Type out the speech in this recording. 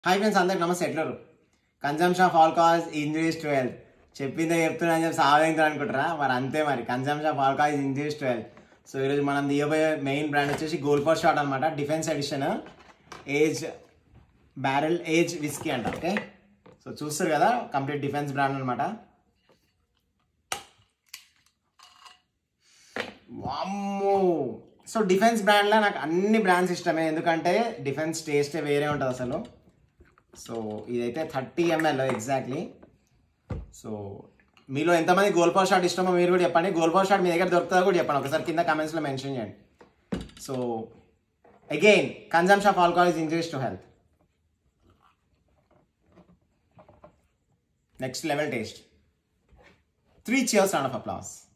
hi friends అందరికి నమస్తే ఎట్లరు consumption of alcohol injuries to health చెప్పిందే చెప్తున్నా అని చెప్పి సాధించారు అనుకుంటారా మరి అంతే మరి consumption of alcohol injuries to health so ఈరోజు మనం తీయబోయే మెయిన్ బ్రాండ్ వచ్చేసి గోల్డ్ ఫర్ షాట్ అనమాట defence edition age barrel age whisky అంట ఓకే సో చూస్తారు కదా కంప్లీట్ డిఫెన్స్ బ్రాండ్ అనమాట వామ్మో సో డిఫెన్స్ బ్రాండ్లో నాకు అన్ని బ్రాండ్స్ ఇష్టమే ఎందుకంటే డిఫెన్స్ టేస్టే వేరే ఉంటుంది అసలు సో ఇదైతే థర్టీ ఎంఎల్ ఎగ్జాక్ట్లీ సో మీలో ఎంతమంది గోల్ పవర్ షాట్ ఇష్టమో మీరు కూడా చెప్పండి గోల్ పవర్ షాట్ మీ దగ్గర దొరుకుతుందో కూడా చెప్పండి ఒకసారి కింద కమెంట్స్లో మెన్షన్ చేయండి so again consumption of alcohol is injuries to health next level taste three cheers round of applause